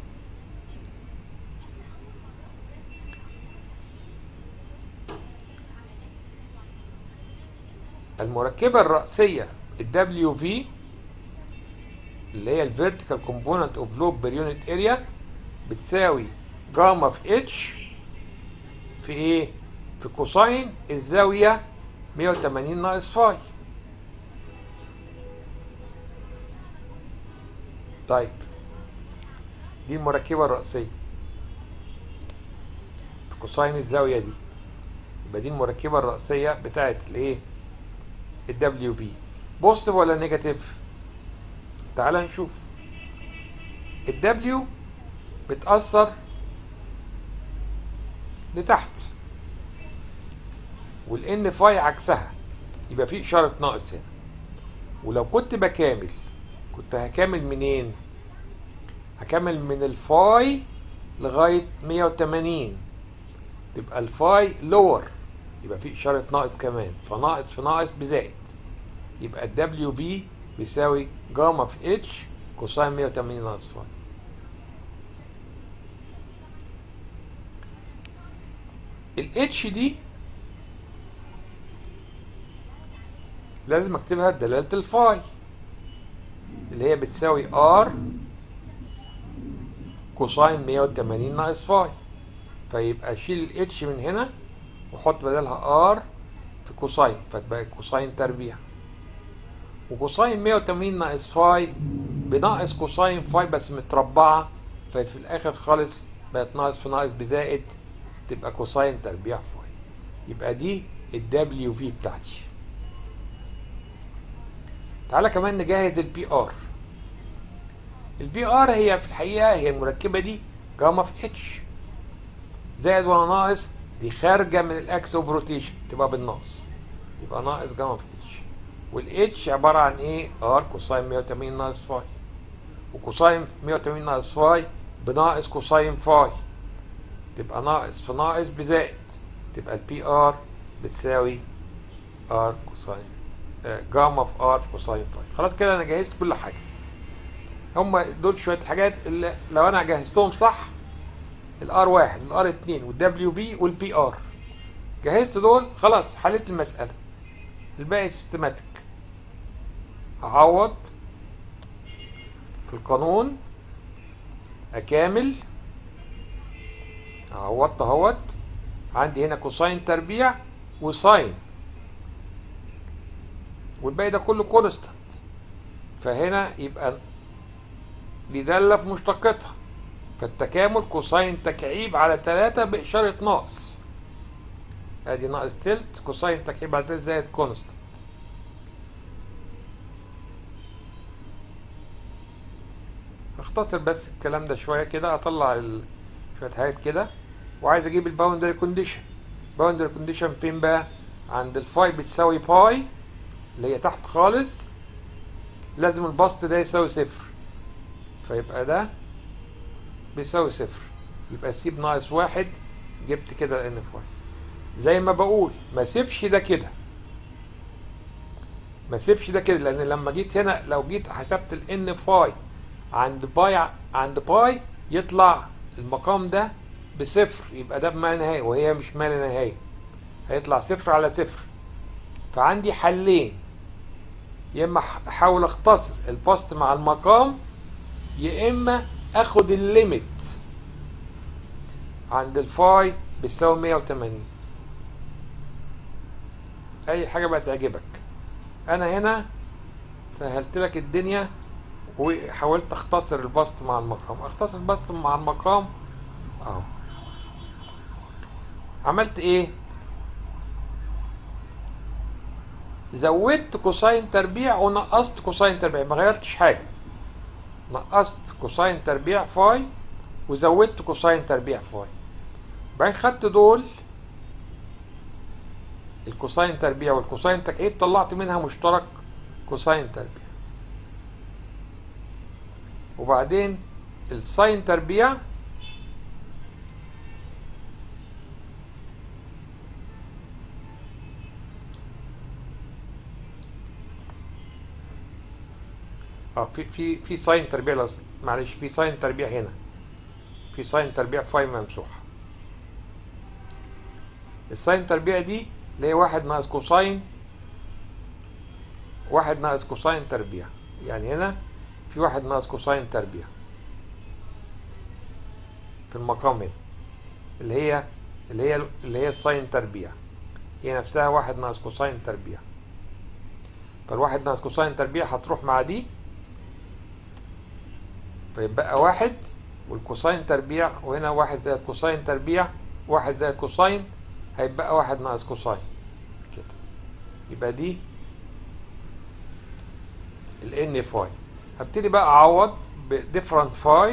المركبة الرأسية ال WV اللي هي ال Vertical Component of Load per Unit Area بتساوي جاما في اتش في ايه؟ في كوساين الزاوية 180 ناقص فاي طيب دي المركبة الرأسية في كوساين الزاوية دي يبقى دي المركبة الرأسية بتاعت الايه؟ الدبليو في بوزيتيف ولا نيجاتيف تعال نشوف الدبليو بتأثر لتحت والان فاي عكسها يبقى في اشارة ناقص هنا ولو كنت بكامل كنت هكامل منين هكمل من الفاي لغاية 180 تبقى الفاي لور يبقى في إشارة ناقص كمان فناقص في ناقص بزائد يبقى الدبليو في بيساوي جاما في اتش كوساين 180 ناقص فاي الاتش دي لازم اكتبها بدلالة الفاي اللي هي بتساوي ار كوساين 180 ناقص فاي فيبقى اشيل الاتش من هنا واحط بدلها ار في كوساين فتبقى كوساين تربيع وكوساين 180 ناقص فاي بناقص كوساين فاي بس متربعة ففي الآخر خالص بقت ناقص في ناقص بزائد تبقى كوساين تربيع فاي يبقى دي الدبليو في بتاعتي تعالى كمان نجهز البي ار البي ار هي في الحقيقة هي المركبة دي جاما في اتش زائد ولا ناقص دي خارجة من الاكس اوف روتيشن تبقى بالناقص يبقى ناقص جاما في اتش والاتش عبارة عن ايه ار كوساين 180 ناقص فاي وكوساين 180 ناقص فاي بناقص كوساين فاي تبقى ناقص في ناقص بزائد تبقى البي ار بتساوي ار كوساين آه جاما في ار في كوساين فاي خلاص كده انا جهزت كل حاجة هما دول شوية الحاجات اللي لو انا جهزتهم صح الار واحد والار اتنين والدبليو بي والبي ار جهزت دول خلاص حليت المسألة الباقي سيستماتيك اعوض في القانون اكامل عوضت اهوت عندي هنا كوساين تربيع وساين والباقي ده كله كونستانت فهنا يبقى دي دالة في مشتقتها فالتكامل كوساين تكعيب على تلاتة بإشارة ناقص ادي ناقص تلت كوساين تكعيب على تلت زائد كونستانت اختصر بس الكلام ده شويه كده اطلع ال... شويه حاجات كده وعايز اجيب الباوندري كونديشن باوندري كونديشن فين بقى عند الفاي بتساوي باي اللي هي تحت خالص لازم البسط ده يساوي صفر فيبقى ده بيساوي صفر يبقى سيب ناقص واحد جبت كده ان فاي زي ما بقول ما سيبش ده كده ما سيبش ده كده لان لما جيت هنا لو جيت حسبت الان فاي عند باي عند باي يطلع المقام ده بصفر يبقى ده بما نهاية وهي مش ما لا نهاية هيطلع صفر على صفر فعندي حلين يا اما احاول اختصر الباست مع المقام يا اما اخد الليميت عند الفاي بتساوي 180 اي حاجه بقى تعجبك انا هنا سهلت لك الدنيا وحاولت اختصر البسط مع المقام اختصر البسط مع المقام اهو عملت ايه زودت كوساين تربيع ونقصت كوساين تربيع ما غيرتش حاجه نقصت كوساين تربيع فاي وزودت كوساين تربيع فاي بعدين خدت دول الكوساين تربيع والكوساين تكعيب طلعت منها مشترك كوساين تربيع وبعدين الساين تربيع اه في في في ساين تربيع لو معلش في ساين تربيع هنا في ساين تربيع فاي ممسوحه الساين تربيع دي اللي هي واحد ناقص كوساين واحد ناقص كوساين تربيع يعني هنا في واحد ناقص كوساين تربيع في المقام هنا اللي هي اللي هي اللي هي الساين تربيع هي نفسها واحد ناقص كوساين تربيع فالواحد ناقص كوساين تربيع هتروح مع دي فيبقى واحد والكوساين تربيع وهنا واحد زائد كوساين تربيع واحد زائد كوساين هيبقى واحد ناقص كوساين كده يبقى دي ال ان فاي هبتدي بقى اعوض بديفرنت فاي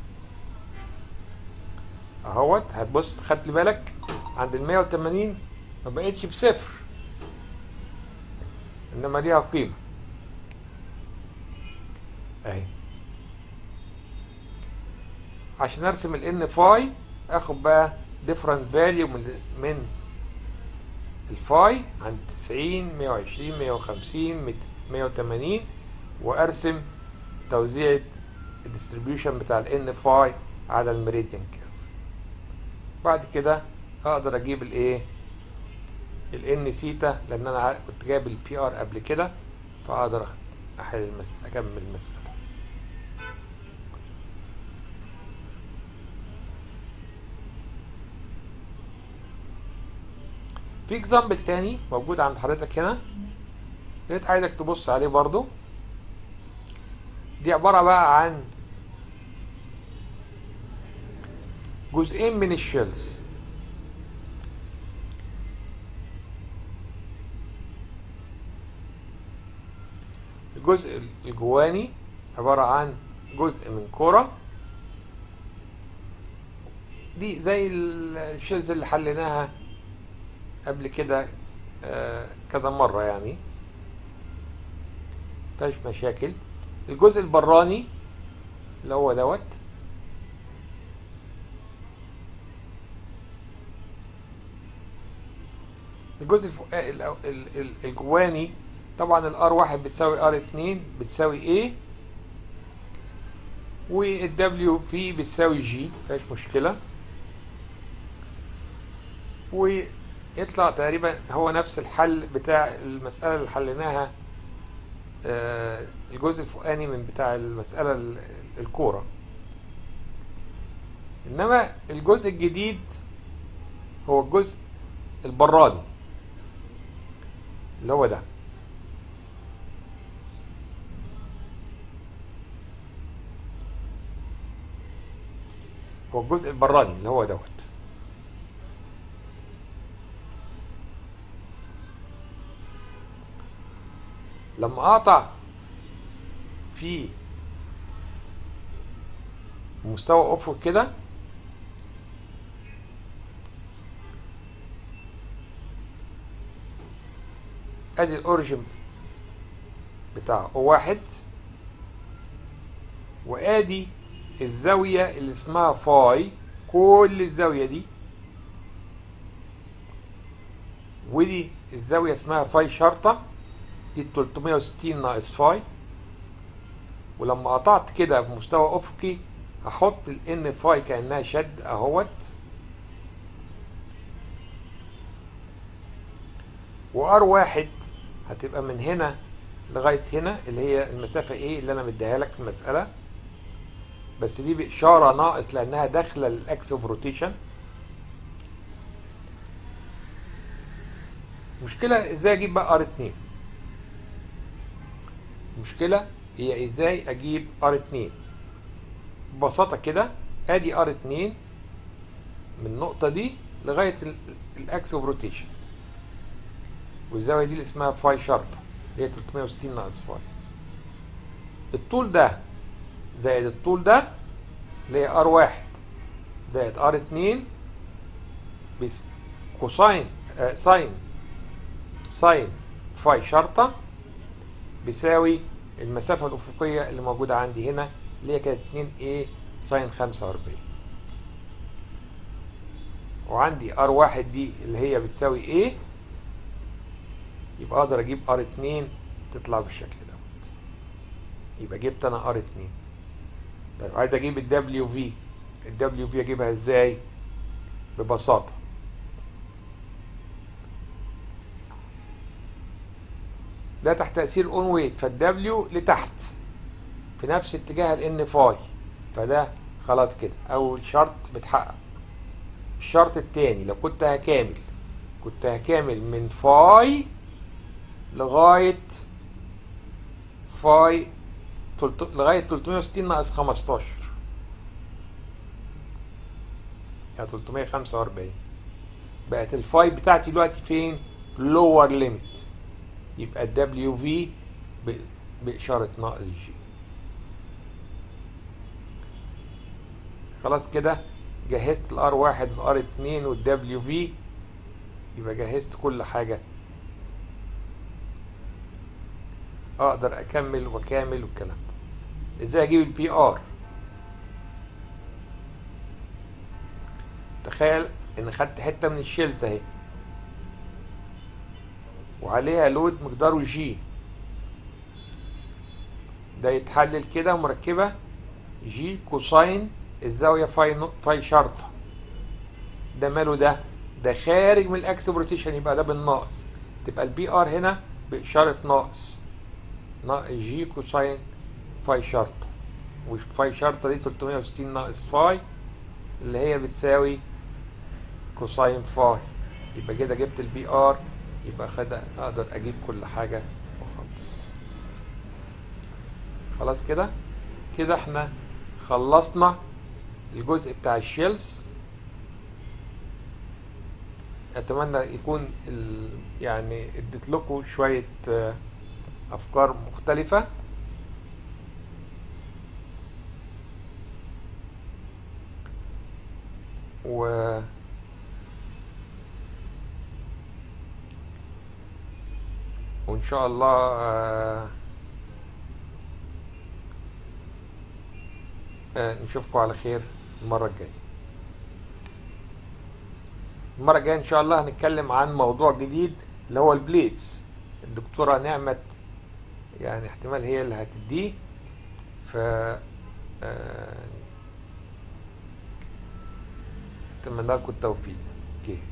اهوت هتبص خدت بالك عند ال 180 ما بقتش بصفر انما ليها قيمه اهي عشان ارسم ال ان فاي اخد بقى different value من من الفاي عند 90 120 150 180 وارسم توزيعة الديستريبيوشن بتاع ال n فاي على الميريديان كيرف بعد كده اقدر اجيب الايه ال n سيتا لان انا عارف- كنت جايب البي ار قبل كده فاقدر احل المسألة اكمل المسألة في اكزامبل تاني موجود عند حضرتك هنا يا ريت عايزك تبص عليه برضو دي عبارة بقى عن جزئين من الشيلز الجزء الجواني عبارة عن جزء من كرة دي زي الشيلز اللي حليناها قبل كده آه، كذا مرة يعني مفيهاش مشاكل الجزء البراني اللي هو دوت الجزء الفوق... ال- ال- ال- الجواني طبعا الار واحد بتساوي ار اتنين بتساوي ايه والدبليو في بتساوي جي مفيهاش مشكلة ويطلع تقريبا هو نفس الحل بتاع المسألة اللي حليناها آه، الجزء الفوقاني من بتاع المسألة ال- الكورة إنما الجزء الجديد هو الجزء البراني اللي هو ده هو الجزء البراني اللي هو دوت لما اقطع في مستوى افق كده ادي الاوريجن بتاع او واحد وادي الزاوية اللي اسمها فاي كل الزاوية دي ودي الزاوية اسمها فاي شرطة دي 360 ناقص فاي ولما قطعت كده بمستوى افقي هحط ال n فاي كانها شد اهوت وار واحد هتبقى من هنا لغايه هنا اللي هي المسافه ايه اللي انا مديها لك في المساله بس دي باشاره ناقص لانها داخله الاكس اوف روتيشن مشكله ازاي اجيب بقى ار 2 المشكله هي ازاي اجيب ار 2 ببساطه كده ادي ار 2 من النقطه دي لغايه الاكس اوف روتيشن والزاويه دي اللي اسمها فاي شرطه اللي هي 360 ناقص فاي الطول ده زائد الطول ده اللي هي ار واحد زائد ار اتنين بس كوساين آه ساين ساين فاي شرطة بيساوي المسافة الأفقية اللي موجودة عندي هنا اللي هي كانت 2 a ساين 45 وعندي ار واحد دي اللي هي بتساوي a يبقى اقدر اجيب ار 2 تطلع بالشكل دوت يبقى جبت انا ار 2 طيب عايز اجيب الدبليو في الدبليو في اجيبها ازاي ببساطه ده تحت تاثير اون ويت فالدبليو لتحت في نفس اتجاه الان فاي فده خلاص كده اول شرط بتحقق الشرط التاني لو كنت هكامل كنت هكامل من فاي لغايه فاي تلت... لغايه 360 ناقص 15 يعني 345 بقت الفاي بتاعتي دلوقتي فين لور ليميت يبقى الدبليو في ب... بإشارة ناقص جي خلاص كده جهزت الار واحد والار اتنين والدبليو في يبقى جهزت كل حاجة اقدر اكمل واكامل والكلام ده ازاي اجيب البي ار تخيل ان خدت حته من الشيلز اهي وعليها لود مقداره جي ده يتحلل كده مركبة جي كوساين الزاوية فاي نو- فاي شرطة ده ماله ده ده خارج من الاكس روتيشن يبقى ده بالناقص تبقى البي ار هنا بإشارة ناقص نا- جي كوساين فاي شرطة والفاي شرطة دي 360 ناقص فاي اللي هي بتساوي كوساين فاي يبقى كده جبت البي ار يبقى خد اقدر اجيب كل حاجة وخلاص خلاص كده كده احنا خلصنا الجزء بتاع الشيلز اتمنى يكون ال... يعني اديت لكم شوية آه، افكار مختلفة و وان شاء الله آه، آه، نشوفكم على خير المرة الجاية المرة الجاية ان شاء الله هنتكلم عن موضوع جديد اللي هو البليتس الدكتورة نعمت يعني احتمال هي اللي هتديه ف آه، اتمنى لكم التوفيق اوكي